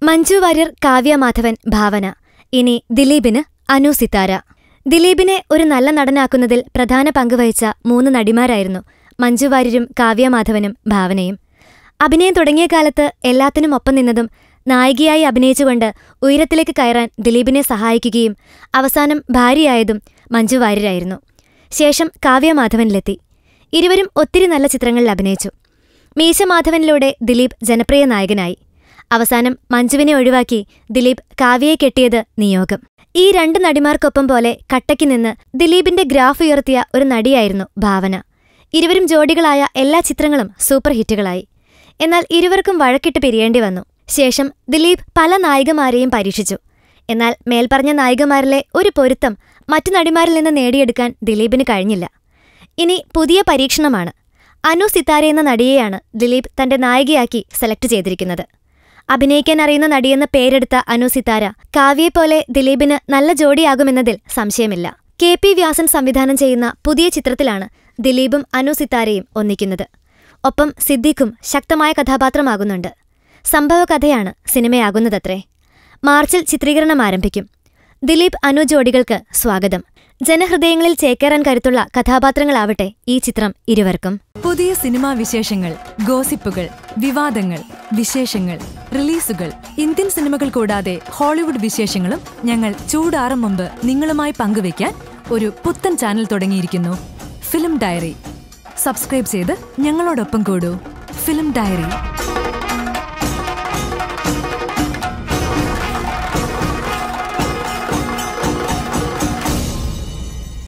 മഞ്ജു വാര്യർ കാവ്യ മാധവൻ ഭാവന ഇനി ദിലീപിന് അനു സിത്താര ദിലീപിനെ ഒരു നല്ല നടനാക്കുന്നതിൽ പ്രധാന പങ്കുവഹിച്ച മൂന്ന് നടിമാരായിരുന്നു മഞ്ജു വാര്യരും കാവ്യ മാധവനും ഭാവനയും അഭിനയം തുടങ്ങിയ കാലത്ത് എല്ലാത്തിനും ഒപ്പം നിന്നതും നായികയായി അഭിനയിച്ചുകൊണ്ട് ഉയരത്തിലേക്ക് കയറാൻ ദിലീപിനെ സഹായിക്കുകയും അവസാനം ഭാര്യയായതും മഞ്ജു വാര്യരായിരുന്നു ശേഷം കാവ്യ മാധവനിലെത്തി ഇരുവരും ഒത്തിരി നല്ല ചിത്രങ്ങളിൽ അഭിനയിച്ചു മീശ മാധവനിലൂടെ ദിലീപ് ജനപ്രിയ നായകനായി അവസാനം മഞ്ജുവിനെ ഒഴിവാക്കി ദിലീപ് കാവ്യയെ കെട്ടിയത് നിയോഗം ഈ രണ്ട് നടിമാർക്കൊപ്പം പോലെ കട്ടയ്ക്ക് നിന്ന് ദിലീപിന്റെ ഗ്രാഫ് ഉയർത്തിയ ഒരു നടിയായിരുന്നു ഭാവന ഇരുവരും ജോഡികളായ എല്ലാ ചിത്രങ്ങളും സൂപ്പർ ഹിറ്റുകളായി എന്നാൽ ഇരുവർക്കും വഴക്കിട്ട് പിരിയേണ്ടി വന്നു ശേഷം ദിലീപ് പല നായികമാരെയും പരീക്ഷിച്ചു എന്നാൽ മേൽപ്പറഞ്ഞ നായികമാരിലെ ഒരു പൊരുത്തം മറ്റു നടിമാരിൽ നിന്ന് നേടിയെടുക്കാൻ ദിലീപിന് കഴിഞ്ഞില്ല ഇനി പുതിയ പരീക്ഷണമാണ് അനു സിത്താര എന്ന നടിയെയാണ് ദിലീപ് തന്റെ നായികയാക്കി സെലക്ട് ചെയ്തിരിക്കുന്നത് അഭിനയിക്കാൻ അറിയുന്ന നടിയെന്ന് പേരെടുത്ത അനു സിത്താര കാവ്യയെപ്പോലെ ദിലീപിന് നല്ല ജോഡിയാകുമെന്നതിൽ സംശയമില്ല കെ പി വ്യാസൻ സംവിധാനം ചെയ്യുന്ന പുതിയ ചിത്രത്തിലാണ് ദിലീപും അനു സിത്താരയും ഒന്നിക്കുന്നത് ഒപ്പം സിദ്ദിഖും ശക്തമായ കഥാപാത്രമാകുന്നുണ്ട് സംഭവകഥയാണ് സിനിമയാകുന്നതത്രേ മാർച്ചിൽ ചിത്രീകരണം ആരംഭിക്കും ദിലീപ് അനു ജോഡികൾക്ക് സ്വാഗതം ജനഹൃദയങ്ങളിൽ ചേക്കേറാൻ കരുത്തുള്ള കഥാപാത്രങ്ങളാവട്ടെ ഈ ചിത്രം ഇരുവർക്കും പുതിയ സിനിമാ വിശേഷങ്ങൾ ഗോസിപ്പുകൾ വിവാദങ്ങൾ വിശേഷങ്ങൾ റിലീസുകൾ ഇന്ത്യൻ സിനിമകൾ കൂടാതെ ഹോളിവുഡ് വിശേഷങ്ങളും ഞങ്ങൾ ചൂടാറും മുമ്പ് നിങ്ങളുമായി പങ്കുവയ്ക്കാൻ ഒരു പുത്തൻ ചാനൽ തുടങ്ങിയിരിക്കുന്നു ഫിലിം ഡയറി സബ്സ്ക്രൈബ് ചെയ്ത് ഞങ്ങളോടൊപ്പം കൂടൂ ഫിലിം ഡയറി